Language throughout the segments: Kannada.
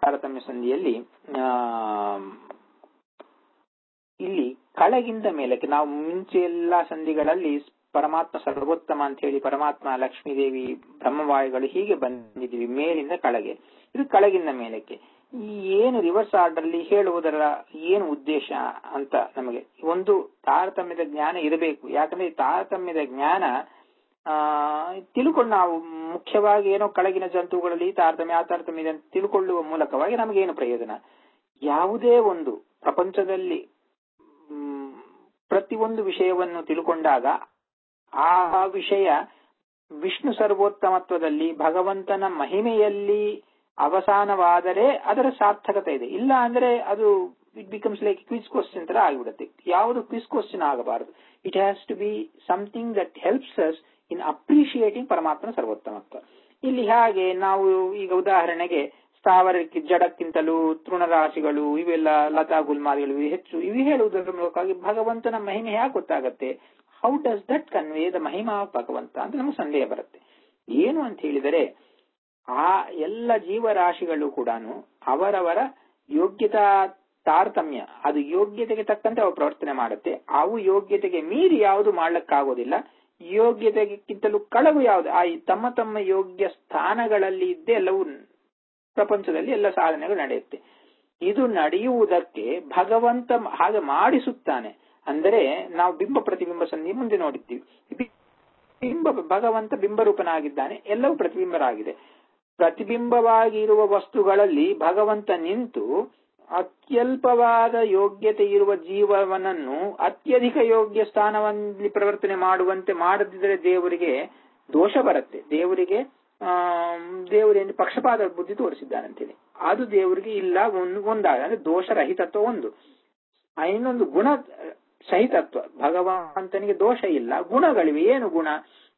ತಾರತಮ್ಯ ಸಂಧಿಯಲ್ಲಿ ಆ, ಇಲ್ಲಿ ಕೆಳಗಿಂದ ಮೇಲಕ್ಕೆ ನಾವು ಮುಂಚೆ ಎಲ್ಲಾ ಸಂಧಿಗಳಲ್ಲಿ ಪರಮಾತ್ಮ ಸರ್ವೋತ್ತಮ ಅಂತ ಹೇಳಿ ಪರಮಾತ್ಮ ಲಕ್ಷ್ಮೀದೇವಿ ಬ್ರಹ್ಮವಾಯುಗಳು ಹೀಗೆ ಬಂದಿದ್ದೀವಿ ಮೇಲಿಂದ ಕೆಳಗೆ ಇದು ಕೆಳಗಿಂದ ಮೇಲಕ್ಕೆ ಈ ಏನು ರಿವರ್ಸ್ ಆರ್ಡರ್ ಅಲ್ಲಿ ಹೇಳುವುದರ ಏನು ಉದ್ದೇಶ ಅಂತ ನಮಗೆ ಒಂದು ತಾರತಮ್ಯದ ಜ್ಞಾನ ಇರಬೇಕು ಯಾಕಂದ್ರೆ ಈ ತಾರತಮ್ಯದ ಜ್ಞಾನ ಆ ತಿಳ್ಕೊಂಡು ನಾವು ಮುಖ್ಯವಾಗಿ ಏನೋ ಕೆಳಗಿನ ಜಂತುಗಳಲ್ಲಿ ತಾರತಮ್ಯ ಆ ತಾರತಮ್ಯ ಇದೆ ಅಂತ ತಿಳ್ಕೊಳ್ಳುವ ಮೂಲಕವಾಗಿ ನಮಗೇನು ಪ್ರಯೋಜನ ಯಾವುದೇ ಒಂದು ಪ್ರಪಂಚದಲ್ಲಿ ಮ್, ಪ್ರತಿಯೊಂದು ವಿಷಯವನ್ನು ತಿಳ್ಕೊಂಡಾಗ ಆ ವಿಷಯ ವಿಷ್ಣು ಸರ್ವೋತ್ತಮತ್ವದಲ್ಲಿ ಭಗವಂತನ ಮಹಿಮೆಯಲ್ಲಿ ಅವಸಾನವಾದರೆ ಅದರ ಸಾರ್ಥಕತೆ ಇದೆ ಇಲ್ಲ ಅಂದ್ರೆ ಅದು it becomes like quiz question ತರ ಆಗಿಬಿಡುತ್ತೆ ಯಾವುದು ಕ್ವಿಸ್ ಕ್ವಶನ್ ಆಗಬಾರದು it has to be something that helps us in appreciating ಪರಮಾತ್ಮನ ಸರ್ವೋತ್ತಮತ್ವ ಇಲ್ಲಿ ಹಾಗೆ ನಾವು ಈಗ ಉದಾಹರಣೆಗೆ ಸ್ಥಾವರಕ್ಕೆ ಜಡಕ್ಕಿಂತಲೂ ತೃಣರಾಶಿಗಳು ಇವೆಲ್ಲ ಲತಾ ಗುಲ್ಮಾದಿಗಳು ಇವು ಹೆಚ್ಚು ಇವು ಹೇಳುವುದರ ಮೂಲಕವಾಗಿ ಭಗವಂತನ ಮಹಿಮೆ ಯಾಕೆ ಗೊತ್ತಾಗತ್ತೆ how does that convey the ಮಹಿಮಾ ಆಫ್ ಭಗವಂತ ಅಂತ ನಮಗೆ ಸಂದೇಹ ಬರುತ್ತೆ ಏನು ಅಂತ ಹೇಳಿದರೆ ಆ ಎಲ್ಲ ಜೀವರಾಶಿಗಳು ಕೂಡ ಅವರವರ ಯೋಗ್ಯತಾ ತಾರತಮ್ಯ ಅದು ಯೋಗ್ಯತೆಗೆ ತಕ್ಕಂತೆ ಅವು ಪ್ರವರ್ತನೆ ಮಾಡುತ್ತೆ ಅವು ಯೋಗ್ಯತೆಗೆ ಮೀರಿ ಯಾವುದು ಮಾಡ್ಲಿಕ್ಕಾಗೋದಿಲ್ಲ ಯೋಗ್ಯತೆಗಿಂತಲೂ ಕಳವು ಯಾವುದು ಆ ತಮ್ಮ ತಮ್ಮ ಯೋಗ್ಯ ಸ್ಥಾನಗಳಲ್ಲಿ ಇದ್ದೇ ಎಲ್ಲವೂ ಪ್ರಪಂಚದಲ್ಲಿ ಎಲ್ಲ ಸಾಧನೆಗಳು ನಡೆಯುತ್ತೆ ಇದು ನಡೆಯುವುದಕ್ಕೆ ಭಗವಂತ ಹಾಗೆ ಮಾಡಿಸುತ್ತಾನೆ ಅಂದರೆ ನಾವು ಬಿಂಬ ಪ್ರತಿಬಿಂಬ ಸಂಧಿ ಮುಂದೆ ನೋಡಿದ್ದೀವಿ ಬಿಂಬ ಭಗವಂತ ಬಿಂಬರೂಪನಾಗಿದ್ದಾನೆ ಎಲ್ಲವೂ ಪ್ರತಿಬಿಂಬರಾಗಿದೆ ಪ್ರತಿಬಿಂಬವಾಗಿ ಇರುವ ವಸ್ತುಗಳಲ್ಲಿ ಭಗವಂತ ನಿಂತು ಅತ್ಯಲ್ಪವಾದ ಯೋಗ್ಯತೆ ಇರುವ ಜೀವನನ್ನು ಅತ್ಯಧಿಕ ಯೋಗ್ಯ ಸ್ಥಾನದಲ್ಲಿ ಪ್ರವರ್ತನೆ ಮಾಡುವಂತೆ ಮಾಡದಿದ್ದರೆ ದೇವರಿಗೆ ದೋಷ ಬರುತ್ತೆ ದೇವರಿಗೆ ಆ ದೇವರೇನು ಪಕ್ಷಪಾತ ಬುದ್ಧಿ ತೋರಿಸಿದ್ದಾನಂತೇಳಿ ಅದು ದೇವರಿಗೆ ಇಲ್ಲ ಒಂದು ಒಂದಾಗ ಅಂದ್ರೆ ದೋಷರಹಿತತ್ವ ಒಂದು ಇನ್ನೊಂದು ಗುಣ ಸಹಿತತ್ವ ಭಗವಂತನಿಗೆ ದೋಷ ಇಲ್ಲ ಗುಣಗಳಿವೆ ಏನು ಗುಣ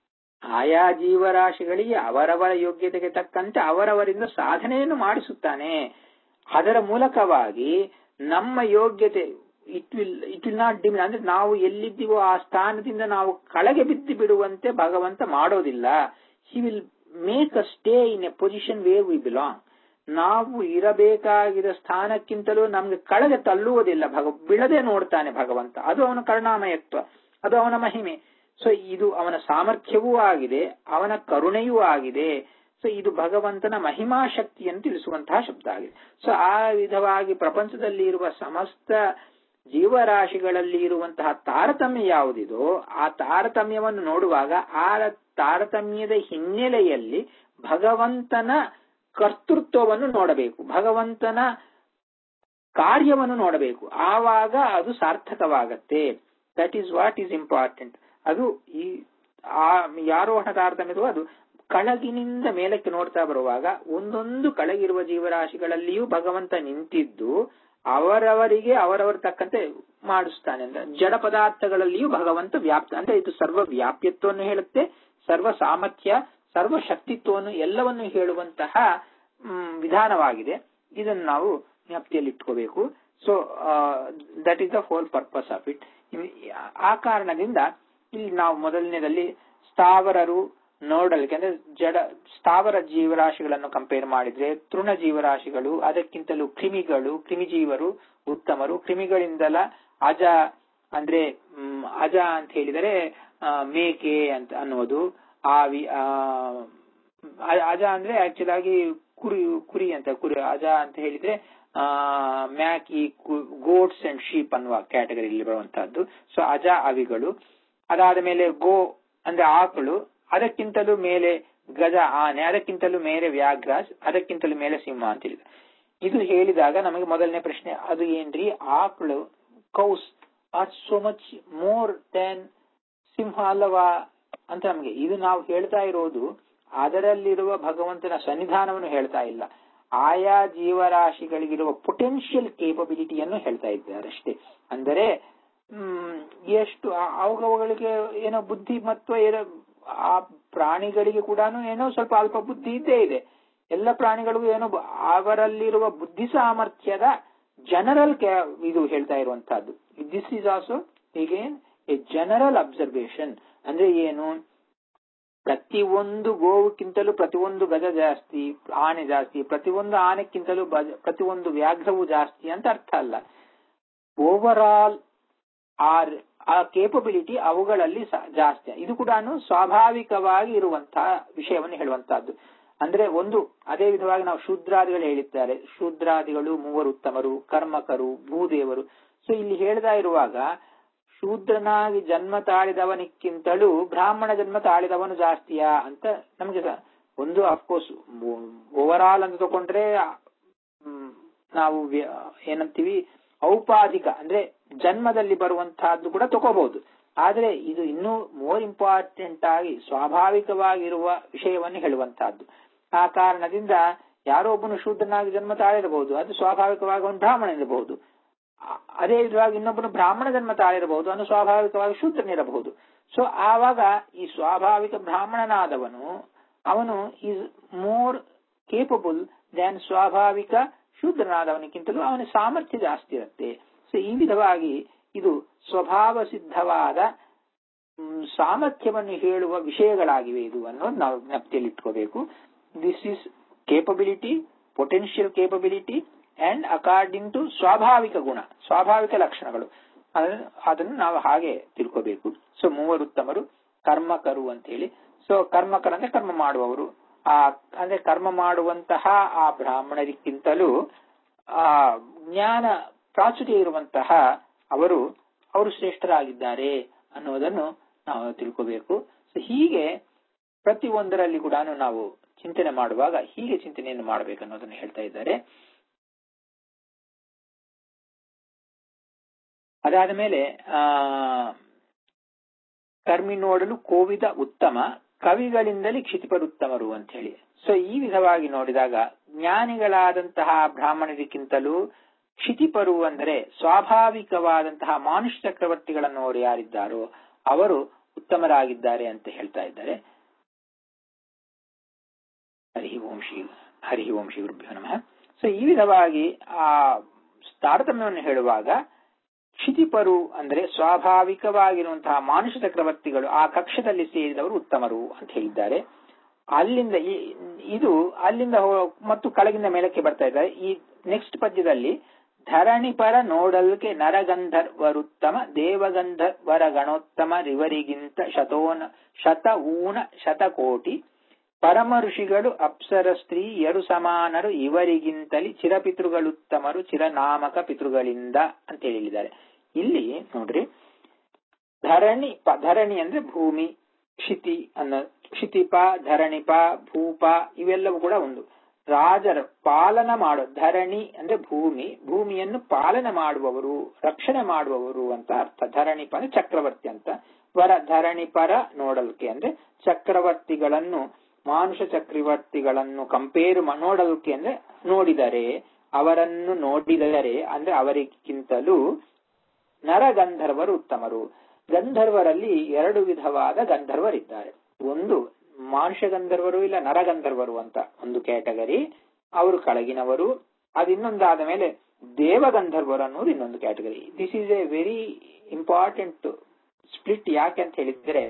ಆಯಾ ಜೀವರಾಶಿಗಳಿಗೆ ಅವರವರ ಯೋಗ್ಯತೆಗೆ ತಕ್ಕಂತೆ ಅವರವರಿಂದ ಸಾಧನೆಯನ್ನು ಮಾಡಿಸುತ್ತಾನೆ ಅದರ ಮೂಲಕವಾಗಿ ನಮ್ಮ ಯೋಗ್ಯತೆ it will it will not diminish ಅಂದ್ರೆ ನಾವು ಎಲ್ಲಿದ್ದೀವೋ ಆ ಸ್ಥಾನದಿಂದ ನಾವು ಕೆಳಗೆ ಬಿದ್ದು ಬಿಡುವಂತೆ ಭಗವಂತ ಮಾಡೋದಿಲ್ಲ he will make a stay in a position where we belong ನಾವು ಇರಬೇಕಾಗಿದ ಸ್ಥಾನಕ್ಕಿಂತಲೂ ನಮ್ಗೆ ಕೆಳಗೆ ತಳ್ಳುವುದಿಲ್ಲ ಭಗ ಬಿಳದೆ ನೋಡ್ತಾನೆ ಭಗವಂತ ಅದು ಅವನ ಕರುಣಾಮಯತ್ವ ಅದು ಅವನ ಮಹಿಮೆ ಸೊ ಇದು ಅವನ ಸಾಮರ್ಥ್ಯವೂ ಆಗಿದೆ ಅವನ ಕರುಣೆಯೂ ಆಗಿದೆ ಸೊ ಇದು ಭಗವಂತನ ಮಹಿಮಾ ಶಕ್ತಿಯನ್ನು ತಿಳಿಸುವಂತಹ ಶಬ್ದ ಆಗಿದೆ ಸೊ ಆ ವಿಧವಾಗಿ ಪ್ರಪಂಚದಲ್ಲಿ ಇರುವ ಸಮಸ್ತ ಜೀವರಾಶಿಗಳಲ್ಲಿ ಇರುವಂತಹ ತಾರತಮ್ಯ ಯಾವುದಿದೋ ಆ ತಾರತಮ್ಯವನ್ನು ನೋಡುವಾಗ ಆ ತಾರತಮ್ಯದ ಹಿನ್ನೆಲೆಯಲ್ಲಿ ಭಗವಂತನ ಕರ್ತೃತ್ವವನ್ನು ನೋಡಬೇಕು ಭಗವಂತನ ಕಾರ್ಯವನ್ನು ನೋಡಬೇಕು ಆವಾಗ ಅದು ಸಾರ್ಥಕವಾಗತ್ತೆ that is what is important ಅದು ಈ ಆ ಯಾರೋಹಣ ತಾರತಮ್ಯದು ಅದು ಕೆಳಗಿನಿಂದ ಮೇಲಕ್ಕೆ ನೋಡ್ತಾ ಬರುವಾಗ ಒಂದೊಂದು ಕೆಳಗಿರುವ ಜೀವರಾಶಿಗಳಲ್ಲಿಯೂ ಭಗವಂತ ನಿಂತಿದ್ದು ಅವರವರಿಗೆ ಅವರವರ ತಕ್ಕಂತೆ ಮಾಡಿಸ್ತಾನೆ ಅಂತ ಜಡ ಪದಾರ್ಥಗಳಲ್ಲಿಯೂ ಭಗವಂತ ವ್ಯಾಪ್ತ ಅಂದ್ರೆ ಇದು ಸರ್ವ ವ್ಯಾಪ್ಯತ್ವವನ್ನು ಹೇಳುತ್ತೆ ಸರ್ವ ಸಾಮರ್ಥ್ಯ ಸರ್ವ ಶಕ್ತಿತ್ವವನ್ನು ಎಲ್ಲವನ್ನು ಹೇಳುವಂತಹ ವಿಧಾನವಾಗಿದೆ ಇದನ್ನು ನಾವು ಜ್ಞಾಪ್ತಿಯಲ್ಲಿ ಇಟ್ಕೋಬೇಕು so that is the whole purpose of it ಆ ಕಾರಣದಿಂದ ಇಲ್ಲಿ ನಾವು ಮೊದಲನೇದಲ್ಲಿ ಸ್ಥಾವರರು ನೋಡಲಿಕ್ಕೆ ಅಂದ್ರೆ ಜಡ ಸ್ಥಾವರ ಜೀವರಾಶಿಗಳನ್ನು ಕಂಪೇರ್ ಮಾಡಿದ್ರೆ ತೃಣ ಜೀವರಾಶಿಗಳು ಅದಕ್ಕಿಂತಲೂ ಕ್ರಿಮಿಗಳು ಕ್ರಿಮಿಜೀವರು ಉತ್ತಮರು ಕ್ರಿಮಿಗಳಿಂದಲ ಅಜ ಅಂದ್ರೆ ಅಜ ಅಂತ ಹೇಳಿದರೆ ಮೇಕೆ ಅಂತ ಅನ್ನೋದು ಆವಿ ಅಜ ಅಂದ್ರೆ ಆಕ್ಚುಲ್ ಆಗಿ ಕುರಿ ಕುರಿ ಅಂತ ಕುರಿ ಅಜ ಅಂತ ಹೇಳಿದ್ರೆ ಆ ಮ್ಯಾಕಿ ಗೋಡ್ಸ್ ಅಂಡ್ ಶೀಪ್ ಅನ್ನುವ ಕ್ಯಾಟಗರಿಯಲ್ಲಿ ಬರುವಂತಹದ್ದು ಸೊ ಅಜ ಅವಿಗಳು ಅದಾದ ಮೇಲೆ ಗೋ ಅಂದ್ರೆ ಆಕಳು ಅದಕ್ಕಿಂತಲೂ ಮೇಲೆ ಗಜ ಆನೆ ಅದಕ್ಕಿಂತಲೂ ಮೇಲೆ ವ್ಯಾಘ್ರ ಅದಕ್ಕಿಂತಲೂ ಮೇಲೆ ಸಿಂಹ ಅಂತ ಹೇಳಿದ ಇದು ಹೇಳಿದಾಗ ನಮಗೆ ಮೊದಲನೇ ಪ್ರಶ್ನೆ ಅದು ಏನ್ರಿ ಆಕಳು cows are so much more than ಸಿಂಹ ಅಲ್ಲವಾ ಅಂತ ನಮಗೆ ಇದು ನಾವು ಹೇಳ್ತಾ ಇರೋದು ಅದರಲ್ಲಿರುವ ಭಗವಂತನ ಸನ್ನಿಧಾನವನ್ನು ಹೇಳ್ತಾ ಇಲ್ಲ ಆಯಾ ಜೀವರಾಶಿಗಳಿಗಿರುವ ಪೊಟೆನ್ಷಿಯಲ್ ಕೇಪಬಿಲಿಟಿಯನ್ನು ಹೇಳ್ತಾ ಇದ್ದಾರೆ ಅಷ್ಟೇ ಅಂದರೆ ಹ್ಮ್ ಎಷ್ಟು ಅವುಗಳಿಗೆ ಏನೋ ಬುದ್ಧಿ ಮತ್ತು ಏನೋ ಆ ಪ್ರಾಣಿಗಳಿಗೆ ಕೂಡ ಏನೋ ಸ್ವಲ್ಪ ಅಲ್ಪ ಬುದ್ಧಿ ಇದ್ದೇ ಇದೆ ಎಲ್ಲ ಪ್ರಾಣಿಗಳಿಗೂ ಏನೋ ಅವರಲ್ಲಿರುವ ಬುದ್ಧಿ ಸಾಮರ್ಥ್ಯದ ಜನರಲ್ ಇದು ಹೇಳ್ತಾ ಇರುವಂತಹದ್ದು this is also again a general observation ಅಂದ್ರೆ ಏನು ಪ್ರತಿಯೊಂದು ಗೋವುಕ್ಕಿಂತಲೂ ಪ್ರತಿಯೊಂದು ಗಜ ಜಾಸ್ತಿ ಆನೆ ಜಾಸ್ತಿ ಪ್ರತಿಯೊಂದು ಆನೆಕ್ಕಿಂತಲೂ ಬಜ- ಪ್ರತಿಯೊಂದು ವ್ಯಾಘ್ರವು ಜಾಸ್ತಿ ಅಂತ ಅರ್ಥ ಅಲ್ಲ over all or a capability ಅವುಗಳಲ್ಲಿ ಸ- ಜಾಸ್ತಿ ಇದು ಕೂಡ ಸ್ವಾಭಾವಿಕವಾಗಿ ಇರುವಂತಹ ವಿಷಯವನ್ನು ಹೇಳುವಂತಹದ್ದು ಅಂದ್ರೆ ಒಂದು ಅದೇ ವಿಧವಾಗಿ ನಾವು ಶೂದ್ರಾದಿಗಳು ಹೇಳಿದ್ದಾರೆ ಶೂದ್ರಾದಿಗಳು ಮೂವರು ಉತ್ತಮರು ಕರ್ಮಕರು ಭೂದೇವರು ಸೊ ಇಲ್ಲಿ ಹೇಳ್ತಾ ಇರುವಾಗ ಶೂದ್ರನಾಗಿ ಜನ್ಮ ತಾಳಿದವನಿಕ್ಕಿಂತಲೂ ಬ್ರಾಹ್ಮಣ ಜನ್ಮ ತಾಳಿದವನು ಜಾಸ್ತಿಯಾ ಅಂತ ನಮಗೆ ಸ- ಒಂದು ಅಫ್ಕೋರ್ಸ್ ಓವರ್ ಆಲ್ ಅಂತ ತಗೊಂಡ್ರೆ ಮ್, ನಾವು ವ್ಯ- ಏನಂತೀವಿ ಔಪಾಧಿಕ ಅಂದ್ರೆ ಜನ್ಮದಲ್ಲಿ ಬರುವಂತಹದ್ದು ಕೂಡ ತಗೋಬಹುದು ಆದ್ರೆ ಇದು ಇನ್ನೂ ಮೋರ್ ಇಂಪಾರ್ಟೆಂಟ್ ಆಗಿ ಸ್ವಾಭಾವಿಕವಾಗಿರುವ ವಿಷಯವನ್ನು ಹೇಳುವಂತಹದ್ದು ಆ ಕಾರಣದಿಂದ ಯಾರೋ ಒಬ್ಬನು ಶೂದ್ರನಾಗಿ ಜನ್ಮ ತಾಳಿರಬಹುದು ಅದು ಸ್ವಾಭಾವಿಕವಾಗಿ ಅವನು ಬ್ರಾಹ್ಮಣ ಇರಬಹುದು ಆ- ಅದೇ ವಿಧವಾಗಿ ಇನ್ನೊಬ್ಬನು ಬ್ರಾಹ್ಮಣ ಜನ್ಮ ತಾಳಿರಬಹುದು ಅವನು ಸ್ವಾಭಾವಿಕವಾಗಿ ಶೂದ್ರನಿರಬಹುದು ಸೊ ಆವಾಗ ಈ ಸ್ವಾಭಾವಿಕ ಬ್ರಾಹ್ಮಣನಾದವನು ಅವನು ಈಸ್ ಮೋರ್ ಕೇಪಬಲ್ ದ್ಯಾನ್ ಸ್ವಾಭಾವಿಕ ಶೂದ್ರನಾದವನಿಗಿಂತಲೂ ಅವನ ಸಾಮರ್ಥ್ಯ ಜಾಸ್ತಿ ಇರುತ್ತೆ ಸೊ ಈ ವಿಧವಾಗಿ ಇದು ಸ್ವಭಾವ ಸಿದ್ಧವಾದ ಮ್, ಸಾಮರ್ಥ್ಯವನ್ನು ಹೇಳುವ ವಿಷಯಗಳಾಗಿವೆ ಇದು ಅನ್ನೋದು ನಾವು ಜ್ಞಪ್ತಿಯಲ್ಲಿ ಇಟ್ಕೋಬೇಕು this is capability potential capability and according to ಸ್ವಾಭಾವಿಕ ಗುಣ ಸ್ವಾಭಾವಿಕ ಲಕ್ಷಣಗಳು ಅದನ್ನ ಅದನ್ನು ನಾವು ಹಾಗೆ ತಿಳ್ಕೋಬೇಕು ಸೊ ಮೂವರು ಉತ್ತಮರು ಕರ್ಮಕರು ಅಂತ ಹೇಳಿ ಸೊ ಕರ್ಮಕರು ಅಂದ್ರೆ ಕರ್ಮ ಮಾಡುವವರು ಆ ಅಂದ್ರೆ ಕರ್ಮ ಮಾಡುವಂತಹ ಆ ಬ್ರಾಹ್ಮಣರಿಗಿಂತಲೂ ಆ ಜ್ಞಾನ ಪ್ರಾಚುರ್ಯ ಇರುವಂತಹ ಅವರು ಅವರು ಶ್ರೇಷ್ಠರಾಗಿದ್ದಾರೆ ಅನ್ನೋದನ್ನು ನಾವು ತಿಳ್ಕೋಬೇಕು ಸೊ ಹೀಗೆ ಪ್ರತಿ ಒಂದರಲ್ಲಿ ಕೂಡ ನಾವು ಚಿಂತನೆ ಮಾಡುವಾಗ ಹೀಗೆ ಚಿಂತನೆಯನ್ನು ಮಾಡಬೇಕು ಅನ್ನೋದನ್ನು ಹೇಳ್ತಾ ಇದ್ದಾರೆ ಅದಾದ ಮೇಲೆ ಆ ಕರ್ಮಿ ನೋಡಲು ಕೋವಿದ ಉತ್ತಮ ಕವಿಗಳಿಂದಲೇ ಕ್ಷಿತಿಪರುತ್ತಮರು ಅಂತ ಹೇಳಿ ಸೊ ಈ ವಿಧವಾಗಿ ನೋಡಿದಾಗ ಜ್ಞಾನಿಗಳಾದಂತಹ ಬ್ರಾಹ್ಮಣರಿಗಿಂತಲೂ ಕ್ಷಿತಿಪರು ಅಂದರೆ ಸ್ವಾಭಾವಿಕವಾದಂತಹ ಮಾನುಷ ಚಕ್ರವರ್ತಿಗಳನ್ನು ಅವರು ಯಾರಿದ್ದಾರೋ ಅವರು ಉತ್ತಮರಾಗಿದ್ದಾರೆ ಅಂತ ಹೇಳ್ತಾ ಇದ್ದಾರೆ ಹರಿ ಓಂ ಶ್ರೀ ಹರಿ ಓಂ ಶ್ರೀ ಗುರುಭ್ಯೋ ನಮಃ ಸೊ ಈ ವಿಧವಾಗಿ ಆ ತಾರತಮ್ಯವನ್ನು ಹೇಳುವಾಗ ಕ್ಷಿತಿಪರು ಅಂದ್ರೆ ಸ್ವಾಭಾವಿಕವಾಗಿರುವಂತಹ ಮಾನುಷ ಚಕ್ರವರ್ತಿಗಳು ಆ ಕಕ್ಷದಲ್ಲಿ ಸೇರಿದವರು ಉತ್ತಮರು ಅಂತ ಹೇಳಿದ್ದಾರೆ ಅಲ್ಲಿಂದ ಈ- ಇದು ಅಲ್ಲಿಂದ ಹೋ- ಮತ್ತು ಕೆಳಗಿಂದ ಮೇಲಕ್ಕೆ ಬರ್ತಾ ಇದ್ದಾರೆ ಈ ನೆಕ್ಸ್ಟ್ ಪದ್ಯದಲ್ಲಿ ಧರಣಿಪರ ನೋಡಲ್ಕೆ ನರಗಂಧರ್ವರುತ್ತಮ ದೇವಗಂಧರ್ವರ ಗಣೋತ್ತಮ ರಿವರಿಗಿಂತ ಶತೋನ ಶತ ಊನ ಶತಕೋಟಿ ಪರಮ ಋಷಿಗಳು ಅಪ್ಸರ ಸ್ತ್ರೀಯರು ಸಮಾನರು ಇವರಿಗಿಂತಲಿ ಚಿರಪಿತೃಗಳುತ್ತಮರು ಚಿರನಾಮಕ ಪಿತೃಗಳಿಂದ ಅಂತ ಹೇಳಿದ್ದಾರೆ ಇಲ್ಲಿ ನೋಡ್ರಿ ಧರಣಿ ಪ ಧರಣಿ ಅಂದ್ರೆ ಭೂಮಿ ಕ್ಷಿತಿ ಅನ್ನ ಕ್ಷಿತಿಪ ಧರಣಿಪ ಭೂಪ ಇವೆಲ್ಲವೂ ಕೂಡ ಒಂದು ರಾಜರ ಪಾಲನ ಮಾಡೋ ಧರಣಿ ಅಂದ್ರೆ ಭೂಮಿ ಭೂಮಿಯನ್ನು ಪಾಲನೆ ಮಾಡುವವರು ರಕ್ಷಣೆ ಮಾಡುವವರು ಅಂತ ಅರ್ಥ ಧರಣಿಪ ಅಂದ್ರೆ ಚಕ್ರವರ್ತಿ ಅಂತ ವರ ಧರಣಿಪರ ನೋಡಲ್ಕೆ ಅಂದ್ರೆ ಚಕ್ರವರ್ತಿಗಳನ್ನು ಮಾನುಷ ಚಕ್ರವರ್ತಿಗಳನ್ನು ಕಂಪೇರ್ ನೋಡಲ್ಕೆ ಅಂದ್ರೆ ನೋಡಿದರೆ ಅವರನ್ನು ನೋಡಿದರೆ ಅಂದ್ರೆ ಅವರಿಗಿಂತಲೂ ನರಗಂಧರ್ವರು ಉತ್ತಮರು ಗಂಧರ್ವರಲ್ಲಿ ಎರಡು ವಿಧವಾದ ಗಂಧರ್ವರಿದ್ದಾರೆ ಒಂದು ಮಾನುಷ ಗಂಧರ್ವರು ಇಲ್ಲ ನರಗಂಧರ್ವರು ಅಂತ ಒಂದು ಕ್ಯಾಟಗರಿ ಅವರು ಕೆಳಗಿನವರು ಅದು ಇನ್ನೊಂದಾದ ಮೇಲೆ ದೇವಗಂಧರ್ವರು ಅನ್ನೋದು ಇನ್ನೊಂದು category this is a very important split ಯಾಕೆ ಅಂತ ಹೇಳಿದ್ರೆ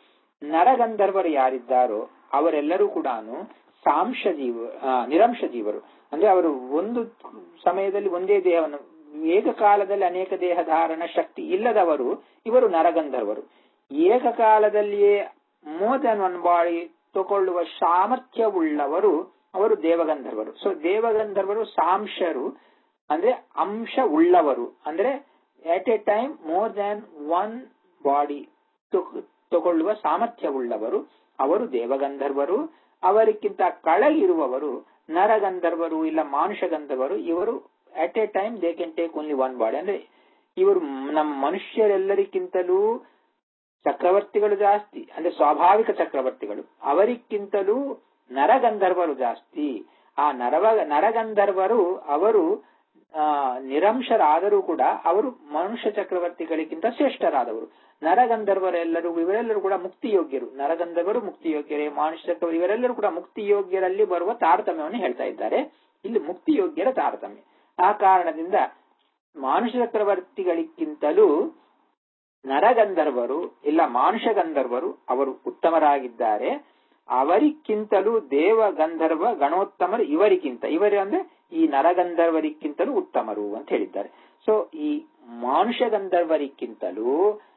ನರಗಂಧರ್ವರು ಯಾರಿದ್ದಾರೋ ಅವರೆಲ್ಲರೂ ಕೂಡ ಸಾಂಶ ಜೀವ ಆ, ನಿರಂಶ ಜೀವರು ಅಂದ್ರೆ ಅವರು ಒಂದು ಸಮಯದಲ್ಲಿ ಒಂದೇ ದೇಹವನ್ನು ಏಕಕಾಲದಲ್ಲಿ ಅನೇಕ ದೇಹ ಧಾರಣ ಶಕ್ತಿ ಇಲ್ಲದವರು ಇವರು ನರಗಂಧರ್ವರು ಏಕಕಾಲದಲ್ಲಿಯೇ ಮೋರ್ ದನ್ ಒನ್ ಬಾಡಿ ತಗೊಳ್ಳುವ ಸಾಮರ್ಥ್ಯವುಳ್ಳವರು ಅವರು ದೇವಗಂಧರ್ವರು ಸೊ ದೇವಗಂಧರ್ವರು ಸಾಂಶರು ಅಂದ್ರೆ ಅಂಶ ಉಳ್ಳವರು ಅಂದ್ರೆ at a time more than one body ತಗೊಳ್ಳುವ ಸಾಮರ್ಥ್ಯವುಳ್ಳವರು ಅವರು ದೇವಗಂಧರ್ವರು ಅವರಿಗಿಂತ ಕೆಳಗಿರುವವರು ನರಗಂಧರ್ವರು ಇಲ್ಲ ಮಾನುಷ ಗಂಧರ್ವರು ಇವರು at a time they can take only one body ಅಂದ್ರೆ ಇವರು ನಮ್ಮ ಮನುಷ್ಯರೆಲ್ಲರಿಗಿಂತಲೂ ಚಕ್ರವರ್ತಿಗಳು ಜಾಸ್ತಿ ಅಂದ್ರೆ ಸ್ವಾಭಾವಿಕ ಚಕ್ರವರ್ತಿಗಳು ಅವರಿಗಿಂತಲೂ ನರಗಂಧರ್ವರು ಜಾಸ್ತಿ ಆ ನರವ ನರಗಂಧರ್ವರು ಅವರು ಆ ನಿರಂಶರಾದರೂ ಕೂಡ ಅವರು ಮನುಷ್ಯ ಚಕ್ರವರ್ತಿಗಳಿಗಿಂತ ಶ್ರೇಷ್ಠರಾದವರು ನರಗಂಧರ್ವರೆಲ್ಲರೂ ಇವರೆಲ್ಲರೂ ಕೂಡ ಮುಕ್ತಿಯೋಗ್ಯರು ನರಗಂಧರ್ವರು ಮುಕ್ತಿಯೋಗ್ಯರೇ ಮಾನುಷ್ಯ ಚಕ್ರವರ್ತಿ ಇವರೆಲ್ಲರೂ ಕೂಡ ಮುಕ್ತಿಯೋಗ್ಯರಲ್ಲಿ ಬರುವ ತಾರತಮ್ಯವನ್ನು ಹೇಳ್ತಾ ಇದ್ದಾರೆ ಇಲ್ಲಿ ಮುಕ್ತಿಯೋಗ್ಯರ ತಾರತಮ್ಯ ಆ ಕಾರಣದಿಂದ ಮಾನುಷ ಚಕ್ರವರ್ತಿಗಳಿಗಿಂತಲೂ ನರಗಂಧರ್ವರು ಇಲ್ಲ ಮಾನುಷ ಗಂಧರ್ವರು ಅವರು ಉತ್ತಮರಾಗಿದ್ದಾರೆ ಅವರಿಕ್ಕಿಂತಲೂ ದೇವ ಗಂಧರ್ವ ಗಣೋತ್ತಮರು ಇವರಿಗಿಂತ ಇವರೇ ಅಂದ್ರೆ ಈ ನರಗಂಧರ್ವರಿಕ್ಕಿಂತಲೂ ಉತ್ತಮರು ಅಂತ ಹೇಳಿದ್ದಾರೆ ಸೊ ಈ ಮಾನುಷ ಗಂಧರ್ವರಿಕ್ಕಿಂತಲೂ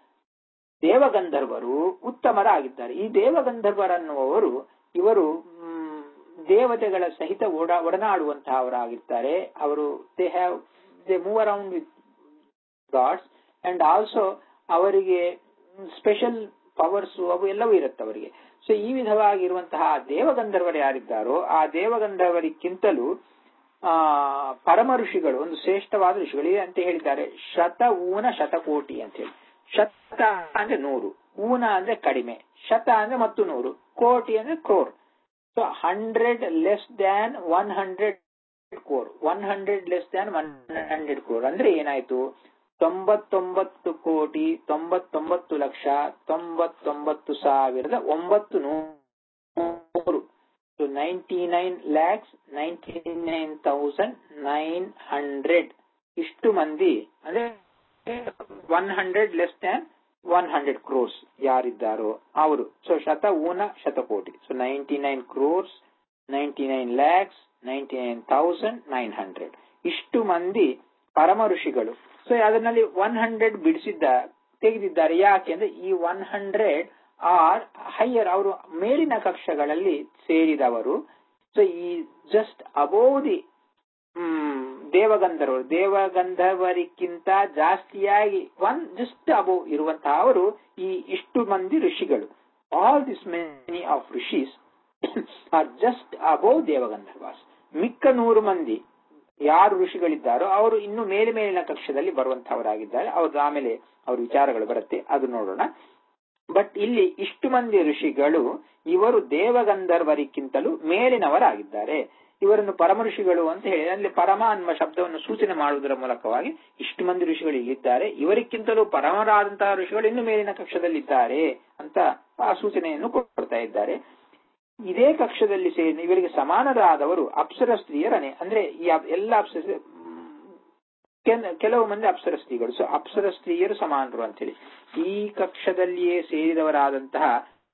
ದೇವಗಂಧರ್ವರು ಉತ್ತಮರಾಗಿದ್ದಾರೆ ಈ ದೇವಗಂಧರ್ವರನ್ನುವರು ಇವರು ಮ್, ದೇವತೆಗಳ ಸಹಿತ ಓಡ ಒಡನಾಡುವಂತಹವರಾಗಿರ್ತಾರೆ ಅವರು they have they move around with gods and also ಅವರಿಗೆ ಸ್ಪೆಷಲ್ ಪವರ್ಸ್ ಅವು ಎಲ್ಲವೂ ಇರುತ್ತೆ ಅವರಿಗೆ ಸೊ ಈ ವಿಧವಾಗಿರುವಂತಹ ದೇವಗಂಧರ್ವರು ಯಾರಿದ್ದಾರೋ ಆ ದೇವಗಂಧರ್ವರಿಕ್ಕಿಂತಲೂ ಆ ಪರಮ ಋಷಿಗಳು ಒಂದು ಶ್ರೇಷ್ಠವಾದ ಋಷಿಗಳು ಇದೆ ಅಂತ ಹೇಳಿದ್ದಾರೆ ಶತ ಊನ ಶತಕೋಟಿ ಅಂತ ಹೇಳಿ ಶತ ಅಂದ್ರೆ ನೂರು ಊನ ಅಂದ್ರೆ ಕಡಿಮೆ ಶತ ಅಂದ್ರೆ ಮತ್ತು ನೂರು ಕೋಟಿ ಅಂದ್ರೆ crore so hundred less than one hundred crore one hundred less than one hundred crore ಅಂದ್ರೆ ಏನಾಯ್ತು ತೊಂಬತ್ತೊಂಬತ್ತು ಕೋಟಿ ತೊಂಬತ್ತೊಂಬತ್ತು ಲಕ್ಷ ತೊಂಬತ್ತೊಂಬತ್ತು ಸಾವಿರದ ಒಂಬತ್ತು ನೂರು ninety nine lakhs ninety nine thousand nine hundred ಇಷ್ಟು ಮಂದಿ ಅಂದ್ರೆ one hundred less than one hundred crores ಯಾರಿದ್ದಾರೋ ಅವರು ಸೊ ಶತ ಊನ ಶತಕೋಟಿ so ninety nine crores ninety nine lakhs ninety nine thousand nine hundred ಇಷ್ಟು ಮಂದಿ ಪರಮ ಋಷಿಗಳು ಸೊ ಅದರಲ್ಲಿ ಒನ್ ಹಂಡ್ರೆಡ್ ಬಿಡಿಸಿದ್ದ ತೆಗೆದಿದ್ದಾರೆ ಯಾಕೆಂದ್ರೆ ಈ ಒನ್ ಹಂಡ್ರೆಡ್ ಆರ್ ಹೈಯರ್ ಅವರು ಮೇಲಿನ ಕಕ್ಷಗಳಲ್ಲಿ ಸೇರಿದವರು ಸೊ ಈ ಜಸ್ಟ್ ಅಬೋವ್ ದಿ ಹ್ಮ್ ದೇವಗಂಧರ್ವರು ದೇವಗಂಧರ್ವರಿಗಿಂತ ಜಾಸ್ತಿಯಾಗಿ ಒನ್ ಜಸ್ಟ್ ಅಬೋವ್ ಇರುವಂತಹ ಅವರು ಈ ಇಷ್ಟು ಮಂದಿ ಋಷಿಗಳು all this many of rishis are just above ದೇವಗಂಧರ್ವಾಸ್ ಮಿಕ್ಕ ನೂರು ಮಂದಿ ಯಾರು ಋಷಿಗಳಿದ್ದಾರೋ ಅವರು ಇನ್ನು ಮೇಲೆ ಮೇಲಿನ ಕಕ್ಷದಲ್ಲಿ ಬರುವಂತಹವರಾಗಿದ್ದಾರೆ ಅವ್ರದ್ದು ಆಮೇಲೆ ಅವ್ರ ವಿಚಾರಗಳು ಬರುತ್ತೆ ಅದು ನೋಡೋಣ ಬಟ್ ಇಲ್ಲಿ ಇಷ್ಟು ಮಂದಿ ಋಷಿಗಳು ಇವರು ದೇವಗಂಧರ್ವರಿಗಿಂತಲೂ ಮೇಲಿನವರಾಗಿದ್ದಾರೆ ಇವರನ್ನು ಪರಮ ಋಷಿಗಳು ಅಂತ ಹೇಳಿ ಅಲ್ಲಿ ಪರಮ ಅನ್ನುವ ಶಬ್ದವನ್ನು ಸೂಚನೆ ಮಾಡುವುದರ ಮೂಲಕವಾಗಿ ಇಷ್ಟು ಮಂದಿ ಋಷಿಗಳು ಇಲ್ಲಿದ್ದಾರೆ ಇವರಿಗಿಂತಲೂ ಪರಮರಾದಂತಹ ಋಷಿಗಳು ಇನ್ನು ಮೇಲಿನ ಕಕ್ಷದಲ್ಲಿದ್ದಾರೆ ಅಂತ ಆ ಸೂಚನೆಯನ್ನು ಕೊಡ್ತಾ ಇದ್ದಾರೆ ಇದೇ ಕಕ್ಷದಲ್ಲಿ ಸೇರಿ ಇವರಿಗೆ ಸಮಾನರಾದವರು ಅಪ್ಸರ ಸ್ತ್ರೀಯರನೆ ಅಂದ್ರೆ ಈ ಅಪ್- ಎಲ್ಲ ಅಪ್ಸರ ಕೆಲ- ಕೆಲವು ಮಂದಿ ಅಪ್ಸರ ಸ್ತ್ರೀಗಳು ಸೊ ಅಪ್ಸರ ಸ್ತ್ರೀಯರು ಸಮಾನರು ಅಂತೇಳಿ ಈ ಕಕ್ಷದಲ್ಲಿಯೇ ಸೇರಿದವರಾದಂತಹ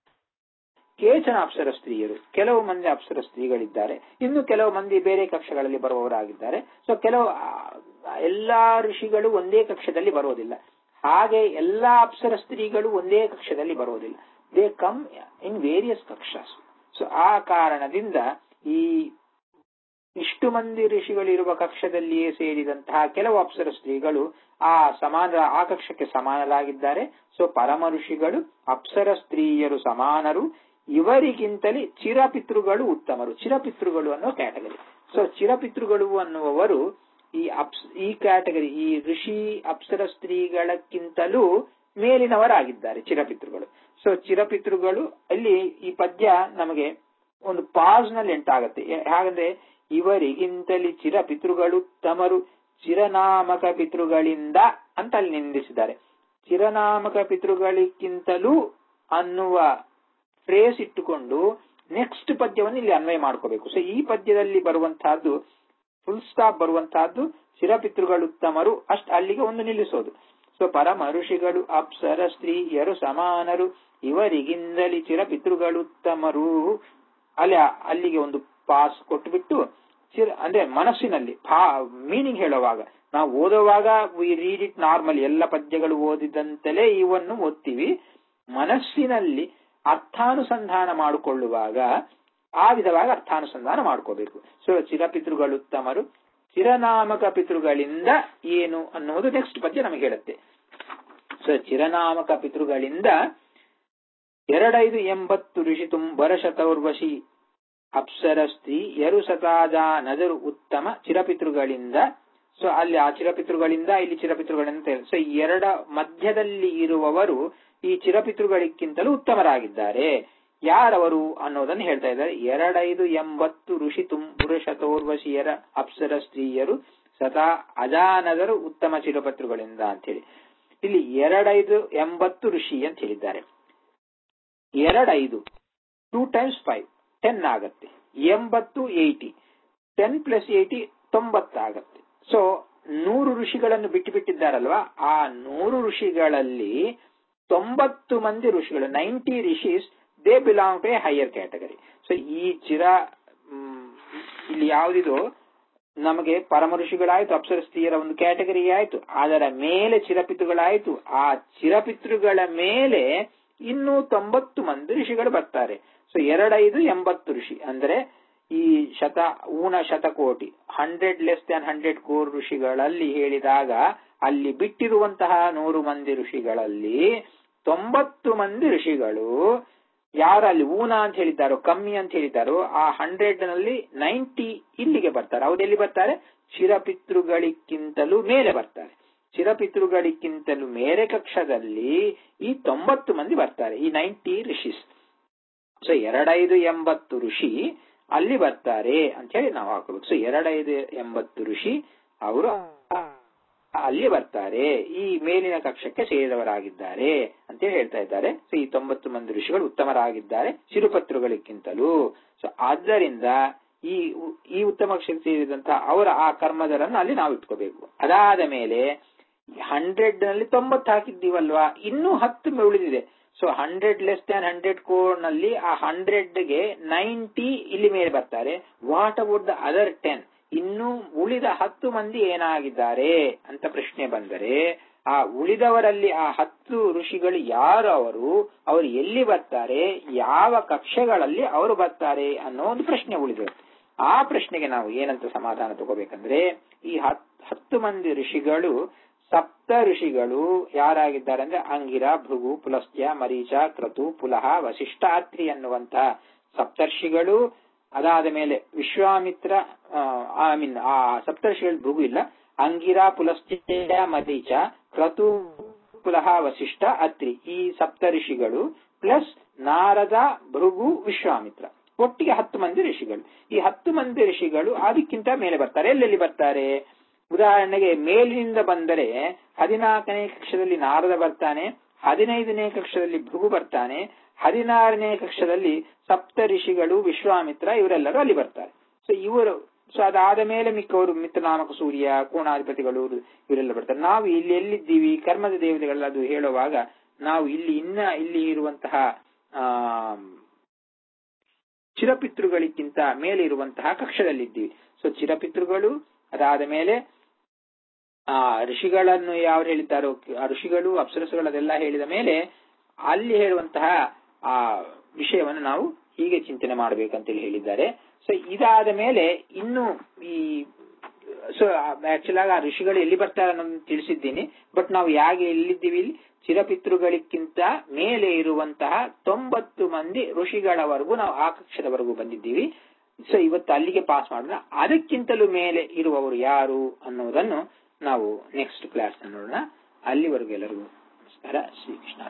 ಕೇಚನ ಅಪ್ಸರ ಸ್ತ್ರೀಯರು ಕೆಲವು ಮಂದಿ ಅಪ್ಸರ ಸ್ತ್ರೀಗಳಿದ್ದಾರೆ ಇನ್ನು ಕೆಲವು ಮಂದಿ ಬೇರೆ ಕಕ್ಷಗಳಲ್ಲಿ ಬರುವವರಾಗಿದ್ದಾರೆ ಸೊ ಕೆಲವು ಆ, ಎಲ್ಲಾ ಋಷಿಗಳು ಒಂದೇ ಕಕ್ಷದಲ್ಲಿ ಬರೋದಿಲ್ಲ ಹಾಗೆ ಎಲ್ಲಾ ಅಪ್ಸರ ಸ್ತ್ರೀಗಳು ಒಂದೇ ಕಕ್ಷದಲ್ಲಿ ಬರೋದಿಲ್ಲ ದೇ ಕಮ್ ಇನ್ ವೇರಿಯಸ್ ಕಕ್ಷಾಸ್ ಸೊ ಆ ಕಾರಣದಿಂದ ಈ ಇಷ್ಟು ಮಂದಿ ಋಷಿಗಳಿರುವ ಕಕ್ಷದಲ್ಲಿಯೇ ಸೇರಿದಂತಹ ಕೆಲವು ಅಪ್ಸರ ಸ್ತ್ರೀಗಳು ಆ ಸಮಾನ ಆ ಕಕ್ಷಕ್ಕೆ ಸಮಾನರಾಗಿದ್ದಾರೆ ಸೊ ಪರಮ ಋಷಿಗಳು ಅಪ್ಸರ ಸ್ತ್ರೀಯರು ಸಮಾನರು ಇವರಿಗಿಂತಲೇ ಚಿರಪಿತೃಗಳು ಉತ್ತಮರು ಚಿರಪಿತೃಗಳು ಅನ್ನೋ ಕ್ಯಾಟಗರಿ ಸೊ ಚಿರಪಿತೃಗಳು ಅನ್ನುವವರು ಈ ಅಪ್ಸ್ ಈ ಕ್ಯಾಟಗರಿ ಈ ಋಷಿ ಅಪ್ಸರ ಸ್ತ್ರೀಗಳಕ್ಕಿಂತಲೂ ಮೇಲಿನವರಾಗಿದ್ದಾರೆ ಚಿರಪಿತೃಗಳು ಸೊ ಚಿರಪಿತೃಗಳು ಅಲ್ಲಿ ಈ ಪದ್ಯ ನಮಗೆ ಒಂದು ಪಾಸ್ ನಲ್ಲಿ ಎಂಟಾಗತ್ತೆ ಹಾಗಂದ್ರೆ ಇವರಿಗಿಂತಲಿ ಚಿರಪಿತೃಗಳು ತಮರು ಚಿರನಾಮಕ ಪಿತೃಗಳಿಂದ ಅಂತ ಅಲ್ಲಿ ನಿಂದಿಸಿದ್ದಾರೆ ಚಿರನಾಮಕ ಪಿತೃಗಳಿಗಿಂತಲೂ ಅನ್ನುವ ಫ್ರೇಸ್ ಇಟ್ಟುಕೊಂಡು ನೆಕ್ಸ್ಟ್ ಪದ್ಯವನ್ನು ಇಲ್ಲಿ ಅನ್ವಯ ಮಾಡ್ಕೋಬೇಕು ಸೊ ಈ ಪದ್ಯದಲ್ಲಿ ಬರುವಂತಹದ್ದು ಫುಲ್ ಸ್ಟಾಪ್ ಬರುವಂತಹದ್ದು ಚಿರಪಿತೃಗಳುತ್ತಮರು ಅಷ್ಟ್ ಅಲ್ಲಿಗೆ ಒಂದು ನಿಲ್ಲಿಸೋದು ಸೊ ಪರಮ ಋಷಿಗಳು ಅಪ್ಸರ ಸ್ತ್ರೀಯರು ಸಮಾನರು ಇವರಿಗಿಂದಲಿ ಚಿರಪಿತೃಗಳುತ್ತಮರು ಅಲ್ಲಿ ಅಲ್ಲಿಗೆ ಒಂದು ಪಾಸ್ ಕೊಟ್ಟುಬಿಟ್ಟು ಚಿರ ಅಂದ್ರೆ ಮನಸ್ಸಿನಲ್ಲಿ ಮೀನಿಂಗ್ ಹೇಳುವಾಗ ನಾವು ಓದುವಾಗ ವಿ ರೀಡ್ ಇಟ್ ನಾರ್ಮಲಿ ಎಲ್ಲ ಪದ್ಯಗಳು ಓದಿದಂತೆಲೇ ಇವನ್ನು ಓದ್ತೀವಿ ಮನಸ್ಸಿನಲ್ಲಿ ಅರ್ಥಾನುಸಂಧಾನ ಮಾಡಿಕೊಳ್ಳುವಾಗ ಆ ವಿಧವಾಗಿ ಅರ್ಥಾನುಸಂಧಾನ ಮಾಡ್ಕೋಬೇಕು ಸೊ ಚಿರಪಿತೃಗಳುತ್ತಮರು ಚಿರನಾಮಕ ಪಿತೃಗಳಿಂದ ಏನು ಅನ್ನುವುದು ನೆಕ್ಸ್ಟ್ ಪದ್ಯ ನಮಗೆ ಹೇಳುತ್ತೆ ಸೊ ಚಿರನಾಮಕ ಪಿತೃಗಳಿಂದ ಎರಡೈದು ಎಂಬತ್ತು ಋಷಿ ತುಂಬರ ಶತೌರ್ವಶಿ ಅಪ್ಸರ ಸ್ತ್ರೀ ಯರು ಸತಾಜ ನದರು ಉತ್ತಮ ಚಿರಪಿತೃಗಳಿಂದ ಸೊ ಅಲ್ಲಿ ಆ ಚಿರಪಿತೃಗಳಿಂದ ಇಲ್ಲಿ ಚಿರಪಿತೃಗಳಿಂದ ಸೊ ಎರಡ ಮಧ್ಯದಲ್ಲಿ ಇರುವವರು ಈ ಚಿರಪಿತೃಗಳಿಗಿಂತಲೂ ಉತ್ತಮರಾಗಿದ್ದಾರೆ ಯಾರವರು ಅನ್ನೋದನ್ನು ಹೇಳ್ತಾ ಇದ್ದಾರೆ ಎರಡೈದು ಎಂಬತ್ತು ಋಷಿ ತುಂಬುರ ಶತೋರ್ವಶಿಯರ ಅಪ್ಸರ ಸ್ತ್ರೀಯರು ಸದಾ ಅಜಾನದರು ಉತ್ತಮ ಚಿರಪತೃಗಳಿಂದ ಅಂತೇಳಿ ಇಲ್ಲಿ ಎರಡೈದು ಎಂಬತ್ತು ಋಷಿ ಅಂತ ಹೇಳಿದ್ದಾರೆ ಎರಡೈದು ಟೂ ಟೈಮ್ಸ್ ಫೈವ್ ಟೆನ್ ಆಗತ್ತೆ ಎಂಬತ್ತು ಏಯ್ಟಿ ಟೆನ್ ಪ್ಲಸ್ ಏಯ್ಟಿ ತೊಂಬತ್ತಾಗತ್ತೆ ಸೊ ನೂರು ಋಷಿಗಳನ್ನು ಬಿಟ್ಟು ಬಿಟ್ಟಿದ್ದಾರಲ್ವಾ ಆ ನೂರು ಋಷಿಗಳಲ್ಲಿ ತೊಂಬತ್ತು ಮಂದಿ ಋಷಿಗಳು ninety rishis they belong to a higher category so ಈ ಚಿರ ಮ್, ಇಲ್ಲಿ ಯಾವುದಿದು ನಮಗೆ ಪರಮ ಋಷಿಗಳಾಯ್ತು ಅಪ್ಸರಸ್ತಿಯರ ಒಂದು ಕ್ಯಾಟಗರಿ ಆಯ್ತು ಅದರ ಮೇಲೆ ಚಿರಪಿತೃಗಳಾಯ್ತು ಆ ಚಿರಪಿತೃಗಳ ಮೇಲೆ ಇನ್ನೂ ತೊಂಬತ್ತು ಮಂದಿ ಋಷಿಗಳು ಬರ್ತಾರೆ ಸೊ ಎರಡೈದು ಎಂಬತ್ತು ಋಷಿ ಅಂದ್ರೆ ಈ ಶತ ಊನ ಶತಕೋಟಿ hundred less than hundred crore ಋಷಿಗಳಲ್ಲಿ ಹೇಳಿದಾಗ ಅಲ್ಲಿ ಬಿಟ್ಟಿರುವಂತಹ ನೂರು ಮಂದಿ ಋಷಿಗಳಲ್ಲಿ ತೊಂಬತ್ತು ಮಂದಿ ಋಷಿಗಳು ಯಾರಲ್ಲಿ ಊನ ಅಂತ ಹೇಳಿದ್ದಾರೋ ಕಮ್ಮಿ ಅಂತ ಹೇಳಿದ್ದಾರೋ ಆ ಹಂಡ್ರೆಡ್ ನಲ್ಲಿ ನೈಂಟಿ ಇಲ್ಲಿಗೆ ಬರ್ತಾರೆ ಅವ್ರು ಎಲ್ಲಿ ಬರ್ತಾರೆ ಚಿರಪಿತೃಗಳಿಗಿಂತಲೂ ಮೇಲೆ ಬರ್ತಾರೆ ಚಿರಪಿತೃಗಳಿಗಿಂತಲೂ ಮೇಲೆ ಕಕ್ಷದಲ್ಲಿ ಈ ತೊಂಬತ್ತು ಮಂದಿ ಬರ್ತಾರೆ ಈ ನೈಂಟಿ ಋಷಿಸ್ ಸೊ ಎರಡೈದು ಎಂಬತ್ತು ಋಷಿ ಅಲ್ಲಿ ಬರ್ತಾರೆ ಅಂತ ಹೇಳಿ ನಾವು ಹಾಕೋಬೇಕು ಸೊ ಎರಡೈದು ಎಂಬತ್ತು ಋಷಿ ಅವರು ಅಲ್ಲಿ ಬರ್ತಾರೆ ಈ ಮೇಲಿನ ಕಕ್ಷಕ್ಕೆ ಸೇರಿದವರಾಗಿದ್ದಾರೆ ಅಂತ ಹೇಳ್ತಾ ಇದ್ದಾರೆ ಸೊ ಈ ತೊಂಬತ್ತು ಮಂದಿ ಋಷಿಗಳು ಉತ್ತಮರಾಗಿದ್ದಾರೆ ಶಿರುಪತ್ರುಗಳಿಗಿಂತಲೂ ಸೊ ಆದ್ದರಿಂದ ಈ ಈ ಉತ್ತಮ ಕಕ್ಷೆಗೆ ಸೇರಿದಂತಹ ಅವರ ಆ ಕರ್ಮದರನ್ನು ಅಲ್ಲಿ ನಾವು ಇಟ್ಕೋಬೇಕು ಅದಾದ ಮೇಲೆ ಹಂಡ್ರೆಡ್ ನಲ್ಲಿ ತೊಂಬತ್ತು ಹಾಕಿದ್ದೀವಲ್ವಾ ಇನ್ನೂ ಹತ್ತು ಉಳಿದಿದೆ so hundred less than hundred crore ನಲ್ಲಿ ಆ ಹಂಡ್ರೆಡ್ ಗೆ ನೈಂಟಿ ಇಲ್ಲಿ ಮೇಲೆ ಬರ್ತಾರೆ what about the other ten ಇನ್ನು ಉಳಿದ ಹತ್ತು ಮಂದಿ ಏನಾಗಿದ್ದಾರೆ ಅಂತ ಪ್ರಶ್ನೆ ಬಂದರೆ ಆ ಉಳಿದವರಲ್ಲಿ ಆ ಹತ್ತು ಋಷಿಗಳು ಯಾರು ಅವರು ಅವರು ಎಲ್ಲಿ ಬರ್ತಾರೆ ಯಾವ ಕಕ್ಷೆಗಳಲ್ಲಿ ಅವರು ಬರ್ತಾರೆ ಅನ್ನೋ ಒಂದು ಪ್ರಶ್ನೆ ಉಳಿದರು ಆ ಪ್ರಶ್ನೆಗೆ ನಾವು ಏನಂತ ಸಮಾಧಾನ ತಗೋಬೇಕಂದ್ರೆ ಈ ಹತ್ ಹತ್ತು ಮಂದಿ ಋಷಿಗಳು ಸಪ್ತ ಋಷಿಗಳು ಯಾರಾಗಿದ್ದಾರೆ ಅಂದ್ರೆ ಅಂಗಿರ ಭೃಗು ಪುಲಸ್ತ್ಯ ಮರೀಚ ಕ್ರತು ಪುಲಹ ವಸಿಷ್ಠ ಅತ್ರಿ ಅನ್ನುವಂತಹ ಸಪ್ತರ್ಷಿಗಳು ಅದಾದ ಮೇಲೆ ವಿಶ್ವಾಮಿತ್ರ ಐ ಮೀನ್ ಆ ಸಪ್ತರ್ಷಿಗಳು ಭೃಗು ಇಲ್ಲ ಅಂಗಿರ ಪುಲಸ್ತ್ಯ ಮರೀಚ ಕ್ರತು ಪುಲಹ ವಸಿಷ್ಠ ಅತ್ರಿ ಈ ಸಪ್ತಋಷಿಗಳು ಪ್ಲಸ್ ನಾರದ ಭೃಗು ವಿಶ್ವಾಮಿತ್ರ ಒಟ್ಟಿಗೆ ಹತ್ತು ಮಂದಿ ಋಷಿಗಳು ಈ ಹತ್ತು ಮಂದಿ ಋಷಿಗಳು ಅದಕ್ಕಿಂತ ಮೇಲೆ ಬರ್ತಾರೆ ಎಲ್ಲೆಲ್ಲಿ ಬರ್ತಾರೆ ಉದಾಹರಣೆಗೆ ಮೇಲಿನಿಂದ ಬಂದರೆ ಹದಿನಾಲ್ಕನೇ ಕಕ್ಷದಲ್ಲಿ ನಾರದ ಬರ್ತಾನೆ ಹದಿನೈದನೇ ಕಕ್ಷದಲ್ಲಿ ಭೃಗು ಬರ್ತಾನೆ ಹದಿನಾರನೇ ಕಕ್ಷದಲ್ಲಿ ಸಪ್ತ ಋಷಿಗಳು ವಿಶ್ವಾಮಿತ್ರ ಇವರೆಲ್ಲರೂ ಅಲ್ಲಿ ಬರ್ತಾರೆ ಸೊ ಇವರು ಸೊ ಅದಾದ ಮೇಲೆ ಮಿಕ್ಕವರು ಮಿತ್ರನಾಮಕ ಸೂರ್ಯ ಕೋಣಾಧಿಪತಿಗಳು ಇವರೆಲ್ಲ ಬರ್ತಾರೆ ನಾವು ಇಲ್ಲಿ ಎಲ್ಲಿದ್ದೀವಿ ಕರ್ಮದ ದೇವತೆಗಳೆಲ್ಲ ಅದು ಹೇಳುವಾಗ ನಾವು ಇಲ್ಲಿ ಇನ್ನ ಇಲ್ಲಿ ಇರುವಂತಹ ಆ ಚಿರಪಿತೃಗಳಿಗಿಂತ ಮೇಲೆ ಇರುವಂತಹ ಕಕ್ಷದಲ್ಲಿದ್ದೀವಿ ಸೊ ಚಿರಪಿತೃಗಳು ಅದಾದ ಮೇಲೆ ಆ ಋಷಿಗಳನ್ನು ಯಾವ ಹೇಳಿದ್ದಾರೋ ಆ ಋಷಿಗಳು ಅಪ್ಸರಸುಗಳದೆಲ್ಲ ಹೇಳಿದ ಮೇಲೆ ಅಲ್ಲಿ ಹೇಳುವಂತಹ ಆ ವಿಷಯವನ್ನು ನಾವು ಹೀಗೆ ಚಿಂತನೆ ಮಾಡಬೇಕಂತೇಳಿ ಹೇಳಿದ್ದಾರೆ ಸೊ ಇದಾದ ಮೇಲೆ ಇನ್ನು ಈ ಸೊ ಆಕ್ಚುಲ್ ಆಗಿ ಆ ಋಷಿಗಳು ಎಲ್ಲಿ ಬರ್ತಾರೆ ಅನ್ನೋದನ್ನು ತಿಳಿಸಿದ್ದೀನಿ ಬಟ್ ನಾವು ಯಾಕೆ ಎಲ್ಲಿದ್ದೀವಿ ಇಲ್ಲಿ ಚಿರಪಿತೃಗಳಿಗಿಂತ ಮೇಲೆ ಇರುವಂತಹ ತೊಂಬತ್ತು ಮಂದಿ ಋಷಿಗಳವರೆಗೂ ನಾವು ಆ ಕಕ್ಷದವರೆಗೂ ಬಂದಿದ್ದೀವಿ ಸೊ ಇವತ್ತು ಅಲ್ಲಿಗೆ ಪಾಸ್ ಮಾಡೋಣ ಅದಕ್ಕಿಂತಲೂ ಮೇಲೆ ಇರುವವರು ಯಾರು ಅನ್ನೋದನ್ನು ನಾವು ನೆಕ್ಸ್ಟ್ ಕ್ಲಾಸ್ ನೋಡೋಣ ಅಲ್ಲಿವರೆಗೂ ಎಲ್ಲರಿಗೂ ನಮಸ್ಕಾರ ಶ್ರೀಕೃಷ್ಣ